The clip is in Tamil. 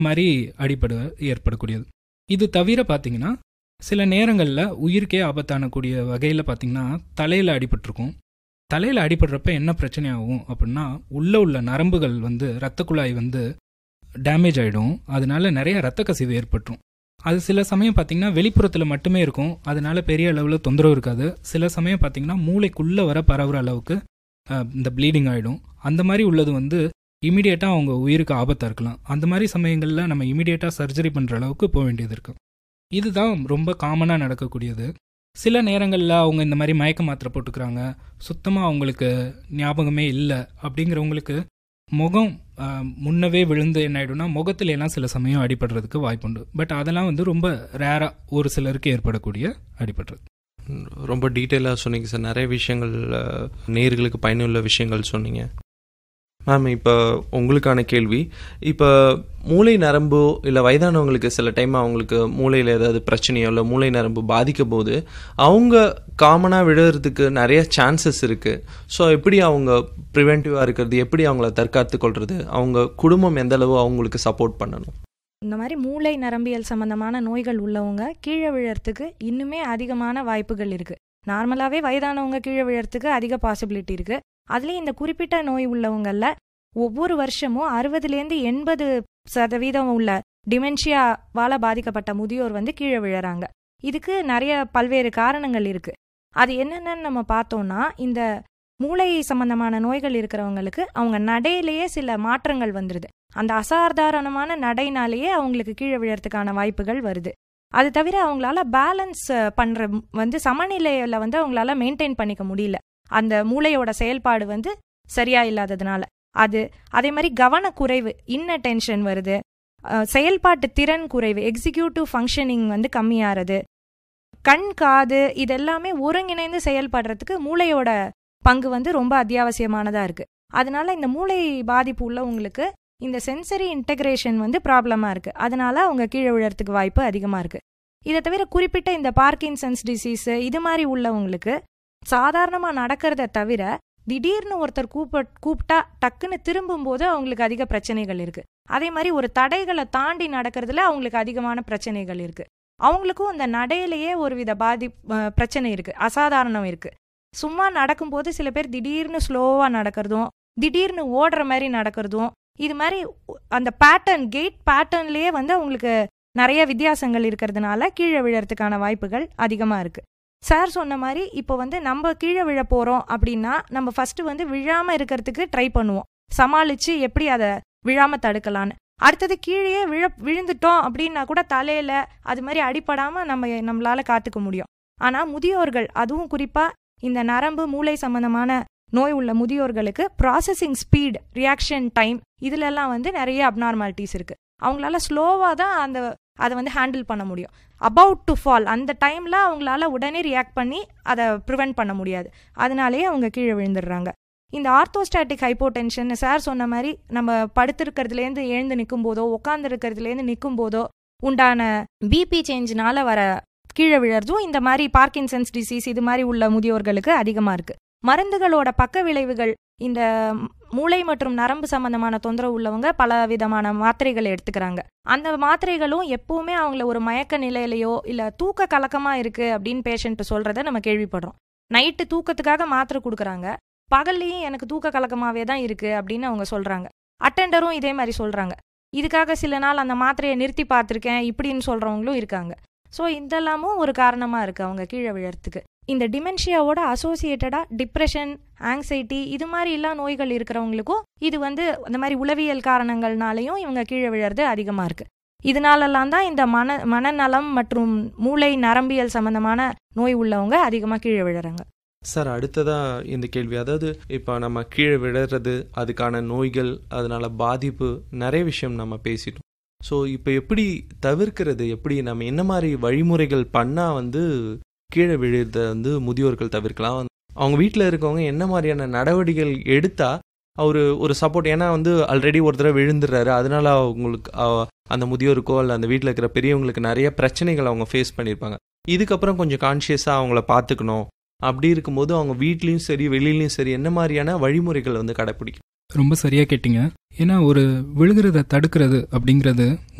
மாதிரி அடிப்பட ஏற்படக்கூடியது இது தவிர பார்த்தீங்கன்னா சில நேரங்களில் உயிருக்கே ஆபத்தான கூடிய வகையில் பார்த்தீங்கன்னா தலையில் அடிபட்டிருக்கும் தலையில் அடிபடுறப்ப என்ன பிரச்சனை ஆகும் அப்படின்னா உள்ளே உள்ள நரம்புகள் வந்து இரத்த குழாய் வந்து டேமேஜ் ஆகிடும் அதனால நிறைய ரத்த கசிவு ஏற்பட்டுரும் அது சில சமயம் பார்த்தீங்கன்னா வெளிப்புறத்தில் மட்டுமே இருக்கும் அதனால பெரிய அளவில் தொந்தரவு இருக்காது சில சமயம் பார்த்தீங்கன்னா மூளைக்குள்ளே வர பரவுற அளவுக்கு அஹ், இந்த ப்ளீடிங் ஆகிடும் அந்த மாதிரி உள்ளது வந்து இமீடியட்டாக அவங்க உயிருக்கு ஆபத்தாக இருக்கலாம் அந்த மாதிரி சமயங்களில் நம்ம இமீடியட்டாக சர்ஜரி பண்ணுற அளவுக்கு போக வேண்டியது இருக்கு இதுதான் ரொம்ப காமனாக நடக்கக்கூடியது சில நேரங்களில் அவங்க இந்த மாதிரி மயக்க மாத்திரை போட்டுக்கிறாங்க சுத்தமாக அவங்களுக்கு ஞாபகமே இல்லை அப்படிங்கிறவங்களுக்கு முகம் ஆஹ், முன்னவே விழுந்து என்ன ஆயிடும்னா முகத்துல எல்லாம் சில சமயம் அடிபடுறதுக்கு வாய்ப்புண்டு பட் அதெல்லாம் வந்து ரொம்ப ரேராக ஒரு சிலருக்கு ஏற்படக்கூடிய அடிபடுறது ரொம்ப டீட்டெயிலாக சொன்னீங்க சார் நிறைய விஷயங்கள் அஹ், நேயர்களுக்கு பயனுள்ள விஷயங்கள் சொன்னீங்க மேம் இப்போ உங்களுக்கான கேள்வி இப்போ மூளை நரம்போ இல்லை வயதானவங்களுக்கு சில டைம் அவங்களுக்கு மூளையில் ஏதாவது பிரச்சனையோ இல்லை மூளை நரம்பு பாதிக்கும் போது அவங்க காமனாக விழுறதுக்கு நிறைய சான்சஸ் இருக்குது ஸோ எப்படி அவங்க ப்ரிவென்டிவாக இருக்கிறது எப்படி அவங்கள தற்காத்து கொள்வது அவங்க குடும்பம் எந்த அளவு அவங்களுக்கு சப்போர்ட் பண்ணணும் இந்த மாதிரி மூளை நரம்பியல் சம்பந்தமான நோய்கள் உள்ளவங்க கீழே விழறதுக்கு இன்னுமே அதிகமான வாய்ப்புகள் இருக்கு நார்மலாவே வயதானவங்க கீழே விழறதுக்கு அதிக பாசிபிலிட்டி இருக்கு அதுலயும் இந்த குறிப்பிட்ட நோய் உள்ளவங்கல்ல ஒவ்வொரு வருஷமும் அறுபதுலேருந்து எண்பது சதவீதம் உள்ள டிமென்ஷியாவால பாதிக்கப்பட்ட முதியோர் வந்து கீழே விழறாங்க இதுக்கு நிறைய பல்வேறு காரணங்கள் இருக்கு அது என்னென்னு நம்ம பார்த்தோம்னா இந்த மூளை சம்பந்தமான நோய்கள் இருக்கிறவங்களுக்கு அவங்க நடையிலேயே சில மாற்றங்கள் வந்துருது அந்த அசாதாரணமான நடைனாலேயே அவங்களுக்கு கீழே விழறதுக்கான வாய்ப்புகள் வருது அது தவிர அவங்களால பேலன்ஸ் பண்ற ம்- வந்து சமநிலையில வந்து அவங்களால மெயின்டைன் பண்ணிக்க முடியல அந்த மூளையோட செயல்பாடு வந்து சரியா இல்லாததுனால அது அதே மாதிரி கவனக்குறைவு இன்னட்டென்ஷன் வருது அஹ், செயல்பாட்டு திறன் குறைவு எக்ஸிக்யூட்டிவ் ஃபங்க்ஷனிங் வந்து கம்மியாகிறது கண் காது இதெல்லாமே ஒருங்கிணைந்து செயல்படுறதுக்கு மூளையோட பங்கு வந்து ரொம்ப அத்தியாவசியமானதா இருக்கு அதனால இந்த மூளை பாதிப்பு உள்ளவங்களுக்கு இந்த சென்சரி இன்டகிரேஷன் வந்து ப்ராப்ளமா இருக்கு அதனால அவங்க கீழே விழறதுக்கு வாய்ப்பு அதிகமா இருக்கு இதை தவிர குறிப்பிட்ட இந்த பார்க்கின்சன்ஸ் டிசீஸ் இது மாதிரி உள்ளவங்களுக்கு சாதாரணமா நடக்கிறத தவிர திடீர்னு ஒருத்தர் கூப்ப கூப்பிட்டா டக்குன்னு திரும்பும்போது அவங்களுக்கு அதிக பிரச்சனைகள் இருக்கு அதே மாதிரி ஒரு தடைகளை தாண்டி நடக்கிறதுல அவங்களுக்கு அதிகமான பிரச்சனைகள் இருக்கு அவங்களுக்கும் அந்த நடையிலேயே ஒரு வித பாதி அஹ், பிரச்சனை இருக்கு அசாதாரணம் இருக்கு சும்மா நடக்கும்போது சில பேர் திடீர்னு ஸ்லோவா நடக்கிறதும் திடீர்னு ஓடுற மாதிரி நடக்கிறதும் இது மாதிரி அந்த பேட்டர்ன் கேட் பேட்டர்ன்லயே வந்து அவங்களுக்கு நிறைய வித்தியாசங்கள் இருக்கிறதுனால கீழே விழறதுக்கான வாய்ப்புகள் அதிகமா இருக்கு சார் சொன்ன மாதிரி இப்போ வந்து நம்ம கீழே விழ போறோம் அப்படின்னா நம்ம ஃபர்ஸ்ட் வந்து விழாம இருக்கிறதுக்கு ட்ரை பண்ணுவோம் சமாளிச்சு எப்படி அதை விழாம தடுக்கலான்னு அடுத்தது கீழே விழ விழுந்துட்டோம் அப்படின்னா கூட தலையில அது மாதிரி அடிபடாம நம்ம நம்மளால காத்துக்க முடியும் ஆனா முதியோர்கள் அதுவும் குறிப்பா இந்த நரம்பு மூளை சம்பந்தமான நோய் உள்ள முதியோர்களுக்கு ப்ராசஸிங் ஸ்பீட் ரியாக்ஷன் டைம் இதுல எல்லாம் வந்து நிறைய அப்நார்மாலிட்டிஸ் இருக்கு அவங்களால ஸ்லோவாக தான் அந்த அதை வந்து ஹேண்டில் பண்ண முடியும் அபவுட் டு ஃபால் அந்த டைம்ல அவங்களால உடனே ரியாக்ட் பண்ணி அதை ப்ரிவென்ட் பண்ண முடியாது அதனாலேயே அவங்க கீழே விழுந்துடுறாங்க இந்த ஆர்த்தோஸ்டாட்டிக் ஹைப்போடென்ஷன் சார் சொன்ன மாதிரி நம்ம படுத்திருக்கிறதுலேருந்து எழுந்து நிற்கும் போதோ உட்காந்துருக்கிறதுலேருந்து நிற்கும் போதோ உண்டான பிபி சேஞ்ச்னால வர கீழே விழறதும் இந்த மாதிரி பார்க்கின்சன்ஸ் டிசீஸ் இது மாதிரி உள்ள முதியோர்களுக்கு அதிகமாக இருக்கு மருந்துகளோட பக்க விளைவுகள் இந்த மூளை மற்றும் நரம்பு சம்பந்தமான தொந்தரவு உள்ளவங்க பல விதமான மாத்திரைகள் எடுத்துக்கிறாங்க அந்த மாத்திரைகளும் எப்பவுமே அவங்கள ஒரு மயக்க நிலையிலையோ இல்ல தூக்க கலக்கமா இருக்கு அப்படின்னு பேஷண்ட் சொல்றத நம்ம கேள்விப்படுறோம் நைட்டு தூக்கத்துக்காக மாத்திரை கொடுக்குறாங்க பகல்லையும் எனக்கு தூக்க கலக்கமாவே தான் இருக்கு அப்படின்னு அவங்க சொல்றாங்க அட்டெண்டரும் இதே மாதிரி சொல்றாங்க இதுக்காக சில நாள் அந்த மாத்திரையை நிறுத்தி பார்த்துருக்கேன் இப்படின்னு சொல்றவங்களும் இருக்காங்க ஸோ இதெல்லாமும் ஒரு காரணமா இருக்கு அவங்க கீழே விழறதுக்கு இந்த டிமென்ஷியாவோட அசோசியேட்டடா டிப்ரெஷன் ஆங்ஸைட்டி இது மாதிரி எல்லா நோய்கள் இருக்கிறவங்களுக்கும் இது வந்து இந்த மாதிரி உளவியல் காரணங்கள்னாலையும் இவங்க கீழே விழறது அதிகமா இருக்கு இதனாலலாம் தான் இந்த மன மனநலம் மற்றும் மூளை நரம்பியல் சம்பந்தமான நோய் உள்ளவங்க அதிகமா கீழே விழுறாங்க சார் அடுத்ததா இந்த கேள்வி அதாவது இப்போ நம்ம கீழே விழுறது அதுக்கான நோய்கள் அதனால பாதிப்பு நிறைய விஷயம் நம்ம பேசிட்டோம் ஸோ இப்போ எப்படி தவிர்க்கிறது எப்படி நம்ம என்ன மாதிரி வழிமுறைகள் பண்ணால் வந்து கீழே விழுறத வந்து முதியோர்கள் தவிர்க்கலாம் அவங்க வீட்டில் இருக்கவங்க என்ன மாதிரியான நடவடிக்கைகள் எடுத்தா அவர் ஒரு சப்போர்ட் ஏன்னா வந்து ஆல்ரெடி ஒரு தடவை விழுந்துடுறாரு அதனால அவங்களுக்கு அஹ், அந்த முதியோருக்கோ இல்லை அந்த வீட்டில் இருக்கிற பெரியவங்களுக்கு நிறைய பிரச்சனைகள் அவங்க ஃபேஸ் பண்ணியிருப்பாங்க இதுக்கப்புறம் கொஞ்சம் கான்ஷியஸாக அவங்கள பார்த்துக்கணும் அப்படி இருக்கும்போது அவங்க வீட்லேயும் சரி வெளியிலயும் சரி என்ன மாதிரியான வழிமுறைகள் வந்து கடைப்பிடிக்கும் ரொம்ப சரியாக கேட்டிங்க ஏன்னா ஒரு விழுகிறத தடுக்கிறது அப்படிங்கிறது